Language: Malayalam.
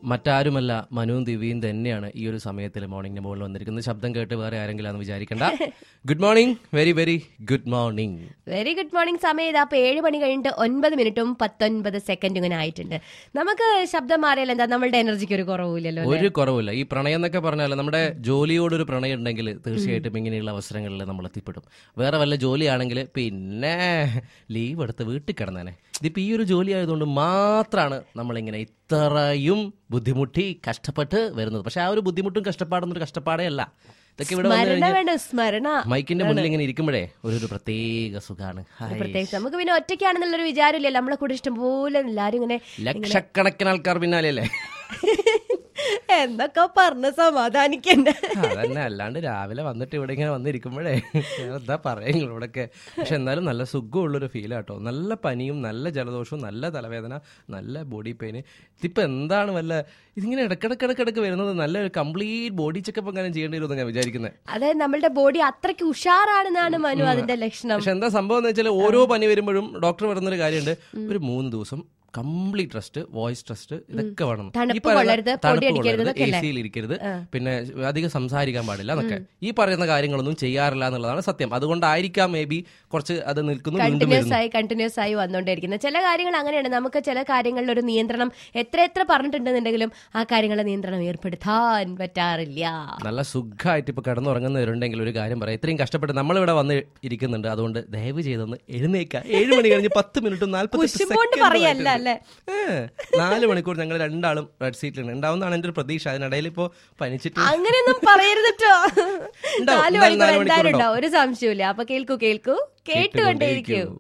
മറ്റാരുമല്ല മനുവും ദിവ്യയും തന്നെയാണ് ഈ ഒരു സമയത്തിൽ മോർണിംഗിന് മുകളിൽ വന്നിരിക്കുന്നത് ശബ്ദം കേട്ട് വേറെ ആരെങ്കിലും ആണെന്ന് വിചാരിക്കണ്ട good morning very very good morning very good morning സമയം ഇതാ അപ്പൊ ഏഴ് മണി കഴിഞ്ഞിട്ട് ഒൻപത് മിനിറ്റും പത്തൊൻപത് സെക്കൻഡും ഇങ്ങനെ ആയിട്ടുണ്ട് നമുക്ക് ശബ്ദം മാറിയാൽ എന്താ നമ്മളുടെ എനർജിക്ക് ഒരു കുറവില്ലല്ലോ ഒരു കുറവില്ല ഈ പ്രണയം എന്നൊക്കെ പറഞ്ഞാൽ നമ്മുടെ ജോലിയോടൊരു പ്രണയം ഉണ്ടെങ്കിൽ തീർച്ചയായിട്ടും ഇങ്ങനെയുള്ള അവസരങ്ങളിൽ നമ്മൾ എത്തിപ്പെടും വേറെ വല്ല ജോലിയാണെങ്കിൽ പിന്നെ ലീവ് എടുത്ത് വീട്ടിൽ കിടന്നേനെ ഇതിപ്പോ ഈ ഒരു ജോലി ആയതുകൊണ്ട് മാത്രമാണ് നമ്മളിങ്ങനെ ഇത്രയും ബുദ്ധിമുട്ടി കഷ്ടപ്പെട്ട് വരുന്നത് പക്ഷെ ആ ഒരു ബുദ്ധിമുട്ടും കഷ്ടപ്പാടൊന്നും ഒരു കഷ്ടപ്പാടേ അല്ല ഇതൊക്കെ ഇവിടെ വന്നു സ്മരണ കഴിഞ്ഞാൽ വേണ്ട സ്മരണ മൈക്കിന്റെ മുന്നിൽ ഇങ്ങനെ ഇരിക്കുമ്പോഴേ ഒരു ഒരു പ്രത്യേക സുഖാണ് ഹായ്. പ്രത്യേകിച്ച് നമുക്ക് പിന്നെ ഒറ്റയ്ക്കാണെന്നുള്ളൊരു വിചാരമില്ല നമ്മളെ കൂടെ ഇഷ്ടംപോലെ എല്ലാരും ഇങ്ങനെ ലക്ഷക്കണക്കിന് ആൾക്കാർ പിന്നാലെ അല്ലേ എന്തൊക്കെ പറഞ്ഞ് സമാധാനിക്കണ്ട അതന്നെ അല്ലാണ്ട് രാവിലെ വന്നിട്ട് ഇവിടെ ഇങ്ങനെ വന്നിരിക്കുമ്പോഴേ ഞാൻ എന്താ പറയാ നിങ്ങളോടൊക്കെ പക്ഷെ എന്നാലും നല്ല സുഖമുള്ളൊരു ഫീൽ ആട്ടോ നല്ല പനിയും നല്ല ജലദോഷവും നല്ല തലവേദന നല്ല ബോഡി പെയിന് ഇതിപ്പോ എന്താണ് വല്ല ഇതിങ്ങനെ ഇടക്കിടക്കിടക്കിടക്ക് വരുന്നത് നല്ല കംപ്ലീറ്റ് ബോഡി ചെക്കപ്പ് എങ്ങനെ ചെയ്യേണ്ടി വരുമെന്ന് ഞാൻ വിചാരിക്കുന്നത് അതായത് നമ്മളുടെ ബോഡി അത്രയ്ക്ക് ഉഷാറാണെന്നാണ് മനു അതിന്റെ ലക്ഷണം പക്ഷെ എന്താ സംഭവം എന്ന് വെച്ചാൽ ഓരോ പനി വരുമ്പോഴും ഡോക്ടർ പറയുന്നൊരു കാര്യമുണ്ട് ഒരു മൂന്ന് ദിവസം കംപ്ലീറ്റ് റെസ്റ്റ് വോയിസ് റെസ്റ്റ് ഇതൊക്കെ വേണം തണുപ്പ് ഈ പറയുന്ന കൊള്ളരുത്, പൊടി തണുപ്പ് അടിക്കരുത് കൊള്ളരുത് എന്നൊക്കെ അല്ലേ? എ സിയിൽ ഇരിക്കരുത് പിന്നെ അധികം സംസാരിക്കാൻ പാടില്ല എന്നൊക്കെ ഈ പറയുന്ന കാര്യങ്ങളൊന്നും ചെയ്യാറില്ല എന്നുള്ളതാണ് സത്യം അതുകൊണ്ടായിരിക്കാം മേ ബി കുറച്ച് അത് നിൽക്കുന്നു വീണ്ടും കണ്ടിന്യൂസ് വരുന്നു ആയി കണ്ടിന്യൂസ് ആയി വന്നുകൊണ്ടിരിക്കുന്നത് ചില കാര്യങ്ങൾ അങ്ങനെയാണ് നമുക്ക് ചില കാര്യങ്ങളിൽ ഒരു നിയന്ത്രണം എത്ര എത്ര പറഞ്ഞിട്ടുണ്ടെന്നുണ്ടെങ്കിലും ആ കാര്യങ്ങളുടെ നിയന്ത്രണം ഏർപ്പെടുത്താൻ പറ്റാറില്ല നല്ല സുഖമായിട്ട് ഇപ്പൊ കിടന്നുറങ്ങുന്നവരുണ്ടെങ്കിൽ ഒരു കാര്യം പറയാം ഇത്രയും കഷ്ടപ്പെട്ട് നമ്മളിവിടെ വന്ന് ഇരിക്കുന്നുണ്ട് അതുകൊണ്ട് ദയവ് ചെയ്തൊന്ന് എഴുന്നേക്കുക ഏഴ് മണി കഴിഞ്ഞ് പത്ത് മിനിറ്റും നാല്പത്തി കുശുമ്പോണ്ട് പറയല്ല അല്ലേ നാല് മണിക്കൂർ ഞങ്ങൾ രണ്ടാളും റെഡ് സീറ്റിലുണ്ട് ഉണ്ടാവുന്നതാണ് എന്റെ ഒരു പ്രതീക്ഷ അതിനിടയിൽ ഇപ്പോ പനിച്ചിട്ട് അങ്ങനെയൊന്നും പറയരുത് കേട്ടോ ഉണ്ടാവും. നാല് എന്തായാലും മണിക്കൂർ നാല് എന്തായാലും മണിക്കൂർ ഉണ്ടാവും ഒരു സംശയമില്ല അപ്പൊ കേൾക്കൂ കേൾക്കൂ കേട്ടുകൊണ്ടേയിരിക്കൂ